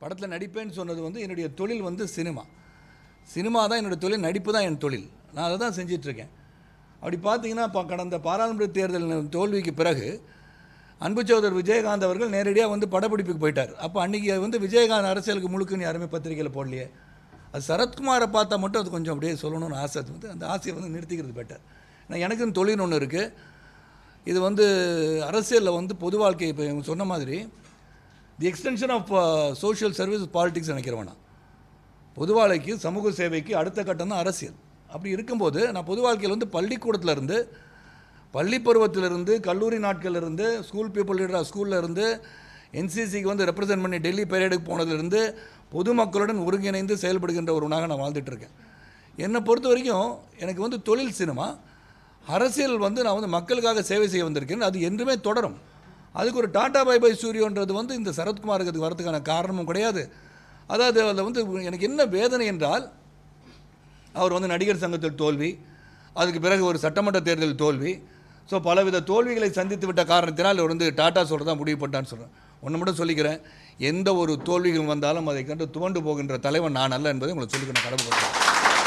படத்தில் நடிப்பேன்னு சொன்னது வந்து என்னுடைய தொழில் வந்து சினிமா சினிமா தான் என்னுடைய தொழில் நடிப்பு தான் என் தொழில் நான் அதை தான் செஞ்சிட்ருக்கேன் அப்படி பார்த்தீங்கன்னா இப்போ கடந்த பாராளுமன்ற தேர்தல் தோல்விக்கு பிறகு அன்பு சகோதரர் விஜயகாந்த் அவர்கள் நேரடியாக வந்து படப்பிடிப்புக்கு போயிட்டார் அப்போ அன்றைக்கி வந்து விஜயகாந்த் அரசியலுக்கு முழுக்குன்னு யாருமே பத்திரிக்கையில் போடலையே அது சரத்குமாரை பார்த்தா மட்டும் அது கொஞ்சம் அப்படியே சொல்லணும்னு ஆசை அது வந்து அந்த ஆசையை வந்து நிறுத்திக்கிறது பெட்டர் ஏன்னா எனக்குன்னு தொழில் ஒன்று இருக்குது இது வந்து அரசியலில் வந்து பொது வாழ்க்கை இப்போ இவங்க சொன்ன மாதிரி the extension of social service politics நினைக்கிறவன் நான் பொது வாழ்க்கைக்கு சமூக சேவைக்கு அடுத்த கட்டம் தான் அரசியல் அப்படி இருக்கும்போது நான் பொது வாழ்க்கையில் வந்து பள்ளிக்கூடத்துல இருந்து பள்ளி பருவத்திலிருந்து கல்லூரி நாட்கள்ல இருந்து ஸ்கூல் பீப்புள் லீடராக ஸ்கூல்ல இருந்து என்சிசிக்கு வந்து ரெப்ரசன்ட் பண்ணி டெல்லி பரேடுக்கு போனதுலேருந்து பொதுமக்களுடன் ஒருங்கிணைந்து செயல்படுகின்ற ஒருவனாக நான் வாழ்ந்துட்டு இருக்கேன் என்னை பொறுத்த வரைக்கும் எனக்கு வந்து தொழில் சினிமா அரசியல் வந்து நான் வந்து மக்களுக்காக சேவை செய்ய வந்திருக்கேன் அது என்றுமே தொடரும் அதுக்கு ஒரு டாடா பை பை சூரியோன்றது வந்து இந்த சரத்குமாருக்கு அதுக்கு வரதுக்கான காரணமும் கிடையாது அதாவது அதில் வந்து எனக்கு என்ன வேதனை என்றால் அவர் வந்து நடிகர் சங்கத்தில் தோல்வி அதுக்கு பிறகு ஒரு சட்டமன்ற தேர்தல் தோல்வி ஸோ பலவித தோல்விகளை சந்தித்து விட்ட காரணத்தினால் அவர் வந்து டாட்டா சொல்கிறதா முடிவு பண்ணிட்டான்னு சொல்கிறேன் ஒன்று மட்டும் சொல்லிக்கிறேன் எந்த ஒரு தோல்விகள் வந்தாலும் அதை கண்டு துவண்டு போகின்ற தலைவன் நான் அல்ல என்பதை உங்களுக்கு சொல்லிக்க நான் கடமைப்படுறேன்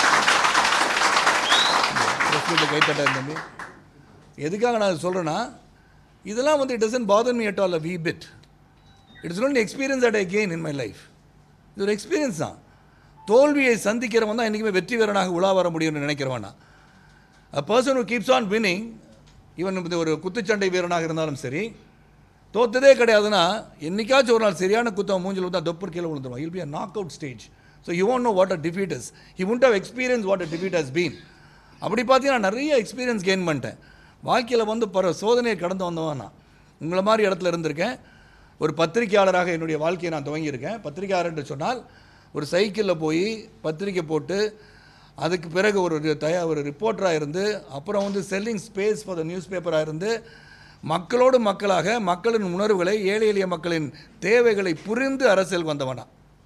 ப்ரெஸ் மீட்டில் கைத்தட்ட தம்பி எதுக்காக நான் சொல்கிறேன்னா இதெல்லாம் வந்து it doesn't bother me at all a wee bit it's only experience at I gain in my life இது ஒரு எக்ஸ்பீரியன்ஸ் தான் தோல்வியை சந்திக்கிறவன் தான் என்றைக்குமே வெற்றி வீரனாக உலா வர முடியும்னு நினைக்கிறவன் நான் a person who keeps on winning இவன் இந்த ஒரு குத்துச்சண்டை வீரனாக இருந்தாலும் சரி தோத்ததே கிடையாதுன்னா என்னைக்காச்சும் ஒரு நாள் சரியான குத்தம் மூஞ்சில் வந்து தொப்பர் கீழே விழுந்துருவான் he'll be a knock out stage so you won't know what a defeat is he won't have experience what a defeat has been அப்படி பார்த்தீங்கன்னா நான் நிறைய எக்ஸ்பீரியன்ஸ் கெயின் பண்ணிட்டேன் வாழ்க்கையில் வந்து பல சோதனையை கடந்து வந்தவன் நான் உங்களை மாதிரி இடத்துல இருந்திருக்கேன் ஒரு பத்திரிக்கையாளராக என்னுடைய வாழ்க்கையை நான் துவங்கியிருக்கேன் பத்திரிக்கையாளர் என்று சொன்னால் ஒரு சைக்கிளில் போய் பத்திரிக்கை போட்டு அதுக்கு பிறகு ஒரு ரி- தயா ஒரு ரிப்போர்ட்டராக இருந்து அப்புறம் வந்து selling space for the news பேப்பராக இருந்து மக்களோடு மக்களாக மக்களின் உணர்வுகளை ஏழை எளிய மக்களின் தேவைகளை புரிந்து அரசியல் வந்தவனா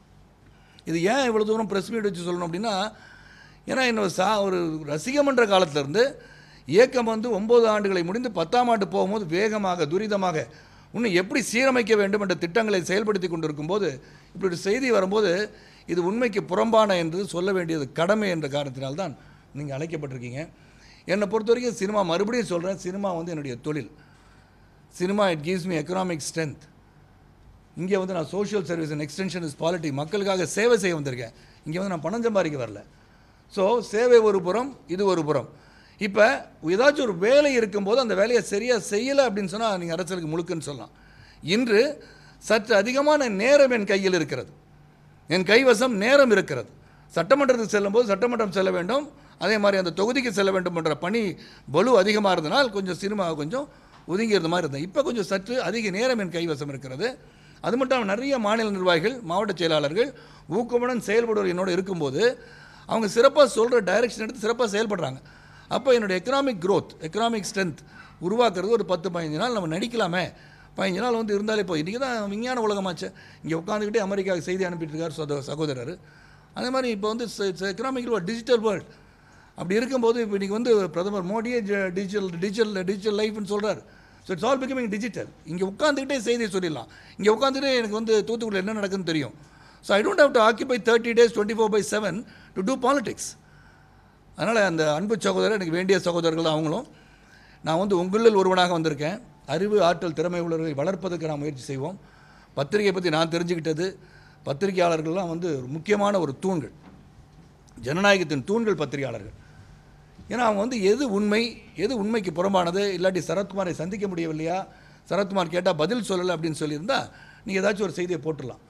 இது ஏன் இவ்வளோ தூரம் ப்ரெஸ் மீட் வச்சு சொல்லணும் அப்படின்னா ஏன்னா என்னோட சா ஒரு ரசிகமன்ற காலத்திலேருந்து இயக்கம் வந்து ஒம்பது ஆண்டுகளை முடிந்து பத்தாம் ஆண்டு போகும்போது வேகமாக துரிதமாக இன்னும் எப்படி சீரமைக்க வேண்டும் என்ற திட்டங்களை செயல்படுத்தி கொண்டிருக்கும்போது இப்படி ஒரு செய்தி வரும்போது இது உண்மைக்கு புறம்பான என்று சொல்ல வேண்டியது கடமை என்ற காரணத்தினால்தான் நீங்கள் அழைக்கப்பட்டிருக்கீங்க என்னை பொறுத்த வரைக்கும் சினிமா மறுபடியும் சொல்கிறேன் சினிமா வந்து என்னுடைய தொழில் cinema it gives me economic strength இங்கே வந்து நான் social service and extension is polity மக்களுக்காக சேவை செய்ய வந்திருக்கேன் இங்கே வந்து நான் பணம் சம்பாதிக்க வரல ஸோ சேவை ஒரு புறம் இது ஒரு புறம் இப்போ ஏதாச்சும் ஒரு வேலை இருக்கும்போது அந்த வேலையை சரியாக செய்யலை அப்படின்னு சொன்னால் நீங்கள் அரசியலுக்கு முழுக்குன்னு சொல்லலாம் இன்று சற்று அதிகமான நேரம் என் கையில் இருக்கிறது என் கைவசம் நேரம் இருக்கிறது சட்டமன்றத்துக்கு செல்லும்போது சட்டமன்றம் செல்ல வேண்டும் அதே மாதிரி அந்த தொகுதிக்கு செல்ல வேண்டும் என்ற பணி பலு அதிகமாக இருந்தனால் கொஞ்சம் சினிமா கொஞ்சம் ஒதுங்கி இருந்த மாதிரி இருந்தேன் இப்போ கொஞ்சம் சற்று அதிக நேரம் என் கைவசம் இருக்கிறது அது மட்டும் இல்லாமல் நிறைய மாநில நிர்வாகிகள் மாவட்ட செயலாளர்கள் ஊக்கமுடன் செயல்படுவர் என்னோடு இருக்கும்போது அவங்க சிறப்பாக சொல்கிற டைரக்ஷன் எடுத்து சிறப்பாக செயல்படுறாங்க அப்போ என்னோட எக்கனாமிக் growth எக்கனாமிக் ஸ்ட்ரென்த் உருவாக்குறது ஒரு பத்து பதினஞ்சு நாள் நம்ம நடிக்கலாமே பதினஞ்சு நாள் வந்து இருந்தாலே போய் இன்றைக்கி தான் விஞ்ஞான உலகமாச்சு இங்கே உட்காந்துக்கிட்டே அமெரிக்காவுக்கு செய்தி அனுப்பிட்டு இருக்கார் சகோ சகோதரர் அதே மாதிரி இப்போ வந்து எக்கனாமிக்கல் ஒரு டிஜிட்டல் வேர்ல்டு அப்படி இருக்கும்போது இப்போ இன்றைக்கி வந்து பிரதமர் மோடியே டிஜிட்டல் டிஜிட்டல் டிஜிட்டல் லைஃப்னு சொல்கிறார் so it's all becoming digital இங்கே உட்காந்துக்கிட்டே செய்தியை சொல்லிடலாம் இங்கே உட்காந்துட்டு எனக்கு வந்து தூத்துக்குடியில் என்ன நடக்குதுன்னு தெரியும் so I don't have to occupy thirty days twenty four by seven to do politics அதனால் அந்த அன்பு சகோதரர் எனக்கு வேண்டிய சகோதரர்கள் தான் அவங்களும் நான் வந்து உங்களில் ஒருவனாக வந்திருக்கேன் அறிவு ஆற்றல் திறமை உள்ளவர்களை வளர்ப்பதற்கு நான் முயற்சி செய்வோம் பத்திரிகை பற்றி நான் தெரிஞ்சுக்கிட்டது பத்திரிகையாளர்கள்லாம் வந்து ஒரு முக்கியமான ஒரு தூண்கள் ஜனநாயகத்தின் தூண்கள் பத்திரிகையாளர்கள் ஏன்னா அவங்க வந்து எது உண்மை எது உண்மைக்கு புறம்பானது இல்லாட்டி சரத்குமாரை சந்திக்க முடியவில்லையா சரத்குமார் கேட்டால் பதில் சொல்லலை அப்படின்னு சொல்லியிருந்தா நீங்கள் ஏதாச்சும் ஒரு செய்தியை போட்டுடலாம்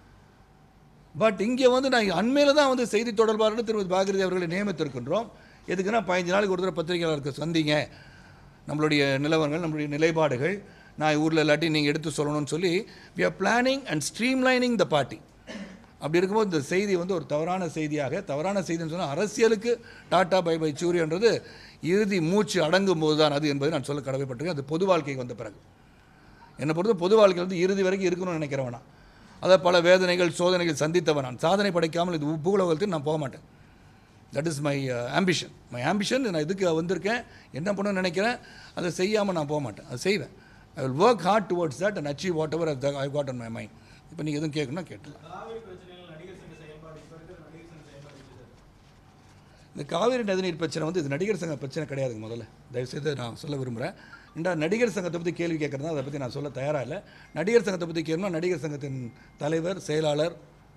பட் இங்கே வந்து நான் அண்மையில் தான் வந்து செய்தி தொடர்பாளர் திருமதி பாகிரதி அவர்களை நியமித்திருக்கின்றோம் எதுக்குன்னா பதினஞ்சு நாளைக்கு ஒரு தடவை பத்திரிகையாளருக்கு சந்திங்க நம்மளுடைய நிலவரங்கள் நம்மளுடைய நிலைப்பாடுகள் நான் ஊரில் இல்லாட்டி நீங்கள் எடுத்து சொல்லணும்னு சொல்லி we are planning and streamlining the party அப்படி இருக்கும்போது இந்த செய்தி வந்து ஒரு தவறான செய்தியாக தவறான செய்தின்னு சொன்னால் அரசியலுக்கு டாட்டா பை பை சூரியன்றது இறுதி மூச்சு அடங்கும் போது தான் அது என்பதை நான் சொல்ல கடமைப்பட்டிருக்கேன் அது பொது வாழ்க்கைக்கு வந்த பிறகு என்னை பொறுத்த பொது வாழ்க்கையில் வந்து இறுதி வரைக்கும் இருக்கணும்னு நினைக்கிறவனா அதை பல வேதனைகள் சோதனைகள் சந்தித்தவன் நான் சாதனை படைக்காமல் இது பூலோகத்தில் நான் போக மாட்டேன் that is my ambition my ambition நான் இதுக்கு வந்திருக்கேன் என்ன பண்ணணும்னு நினைக்கிறேன் அதை செய்யாமல் நான் போக மாட்டேன் அதை செய்வேன் I will work hard towards that and achieve whatever I got on my mind இப்போ நீங்கள் எதுவும் கேட்கணும்னா கேட்டலாம் காவிரி பிரச்சனையில் நடிகர் சங்க செயல்பாடு இப்போ இருக்கிற நடிகர் சங்க செயல்பாடு எப்படி சார் இந்த காவிரி நதிநீர் பிரச்சனை வந்து இது நடிகர் சங்க பிரச்சனை கிடையாதுங்க முதல்ல தயவுசெய்து நான் சொல்ல விரும்புகிறேன் ரெண்டா நடிகர் சங்கத்தை பற்றி கேள்வி கேட்குறதா அதை பற்றி நான் சொல்ல தயாராக இல்லை நடிகர் சங்கத்தை பற்றி கேட்கணும் நடிகர் சங்கத்தின் தலைவர் செயலாளர்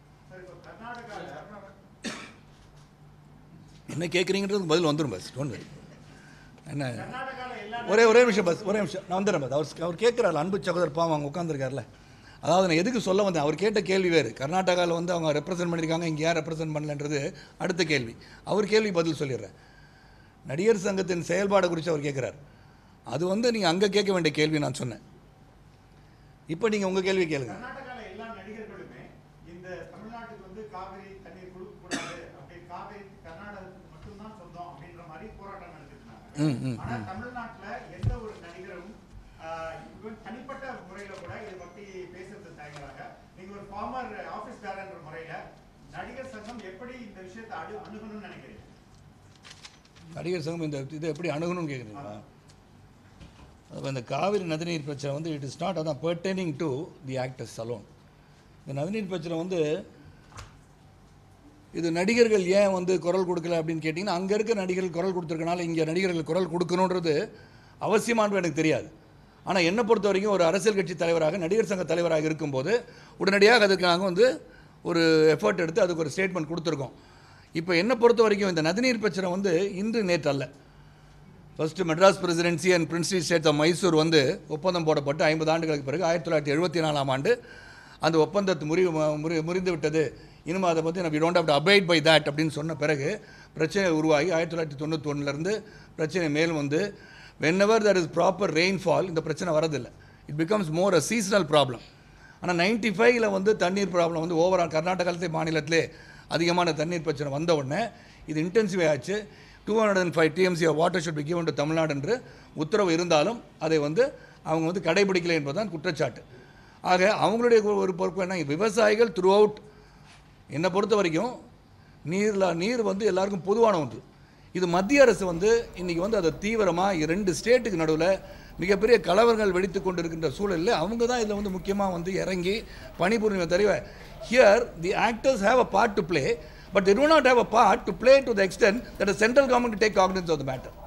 என்ன கேட்குறீங்கிறது பதில் வந்துடும் பஸ் டோன் வரி என்ன ஒரே ஒரே நிமிஷம் பஸ் ஒரே நிமிஷம் நான் வந்துடுறேன் பஸ் அவர் அவர் கேட்குறாரு அன்பு சகோதரர் பாவம் அவங்க உட்காந்துருக்காருல அதாவது நான் எதுக்கு சொல்ல வந்தேன் அவர் கேட்ட கேள்வி வேறு கர்நாடகாவில் வந்து அவங்க ரெப்ரசன்ட் பண்ணியிருக்காங்க இங்கே யார் ரெப்ரசன்ட் பண்ணலன்றது அடுத்த கேள்வி அவர் கேள்வி பதில் சொல்லிடுறேன் நடிகர் சங்கத்தின் செயல்பாடு குறித்து அவர் கேட்குறாரு அது வந்து நீங்கள் அங்கே கேட்க வேண்டிய கேள்வி நான் சொன்னேன் இப்போ நீங்கள் உங்கள் கேள்வி கேளுங்க கர்நாடகால எல்லா நடிகர்களுமே இந்த தமிழ்நாட்டுக்கு வந்து காவிரி தண்ணீர் கொடுக்க கூடாது அப்படி காவிரி கர்நாடகத்துக்கு மட்டும்தான் சொந்தம் அப்படின்ற மாதிரி போராட்டம் நடத்திருந்தாங்க ம் ம் ஆனா தமிழ்நாட்டுல எந்த ஒரு நடிகரும் ஆஹ், even தனிப்பட்ட முறையில கூட இதை பத்தி பேசுறது தயங்குறாங்க நீங்க ஒரு ஃபார்மர் ஆபீஸ் பேரன்ற முறையில நடிகர் சங்கம் எப்படி இந்த விஷயத்தை அணு அணுகணும்னு நினைக்கிறீங்க நடிகர் சங்கம் இந்த இதை எப்படி அணுகணும்னு கேட்குறீங்களா அப்போ இந்த காவிரி நதிநீர் பிரச்சனை வந்து இட் இஸ் நாட் அதான் burdening to the actors alone இந்த நதிநீர் பிரச்சனை வந்து இது நடிகர்கள் ஏன் வந்து குரல் கொடுக்கல அப்படின்னு கேட்டிங்கன்னா அங்கே இருக்க நடிகர்கள் குரல் கொடுத்துருக்கனால இங்கே நடிகர்கள் குரல் கொடுக்கணுன்றது அவசியமானது எனக்கு தெரியாது ஆனால் என்னை பொறுத்த வரைக்கும் ஒரு அரசியல் கட்சி தலைவராக நடிகர் சங்க தலைவராக இருக்கும்போது உடனடியாக அதுக்கு நாங்கள் வந்து ஒரு எஃபர்ட் எடுத்து அதுக்கு ஒரு ஸ்டேட்மெண்ட் கொடுத்துருக்கோம் இப்போ என்னை பொறுத்த வரைக்கும் இந்த நதிநீர் பிரச்சனை வந்து இன்று நேற்று அல்ல first Madras presidency and princely state of Mysore வந்து ஒப்பந்தம் போடப்பட்டு ஐம்பது ஆண்டுகளுக்கு பிறகு ஆயிரத்தி தொள்ளாயிரத்தி எழுபத்தி நாலாம் ஆண்டு அந்த ஒப்பந்தத்தை முறி முறி முறிந்து விட்டது இனிமே அதை பற்றி நம்ம don't have to abide by that அப்படின்னு சொன்ன பிறகு பிரச்சனை உருவாகி ஆயிரத்தி தொள்ளாயிரத்தி தொண்ணூத்தொன்னுலேருந்து பிரச்சனை மேலும் வந்து whenever there is proper rainfall இந்த பிரச்சனை வரதில்லை it becomes more a seasonal problem ஆனால் நைன்டி ஃபைவ்ல வந்து தண்ணீர் ப்ராப்ளம் வந்து ஓவரால் கர்நாடகாலத்தே மாநிலத்திலே அதிகமான தண்ணீர் பிரச்சனை வந்த உடனே இது இன்டென்சிவ் ஆச்சு two hundred and five TMC water should be given to Tamil Nadu என்று உத்தரவு இருந்தாலும் அதை வந்து அவங்க வந்து கடைபிடிக்கலை என்பதுதான் குற்றச்சாட்டு ஆக அவங்களுடைய ஒரு பொறுப்பு என்ன விவசாயிகள் த்ரூ அவுட் என்னை பொறுத்த வரைக்கும் நீரில் நீர் வந்து எல்லாருக்கும் பொதுவான ஒன்று இது மத்திய அரசு வந்து இன்றைக்கி வந்து அதை தீவிரமாக ரெண்டு ஸ்டேட்டுக்கு நடுவில் மிகப்பெரிய கலவரங்கள் வெடித்து கொண்டிருக்கின்ற சூழலில் அவங்க தான் இதில் வந்து முக்கியமாக வந்து இறங்கி பணிபுரிமை தருவ here the actors have a part to play but they do not have a part to play to the extent that the central government to take cognizance of the matter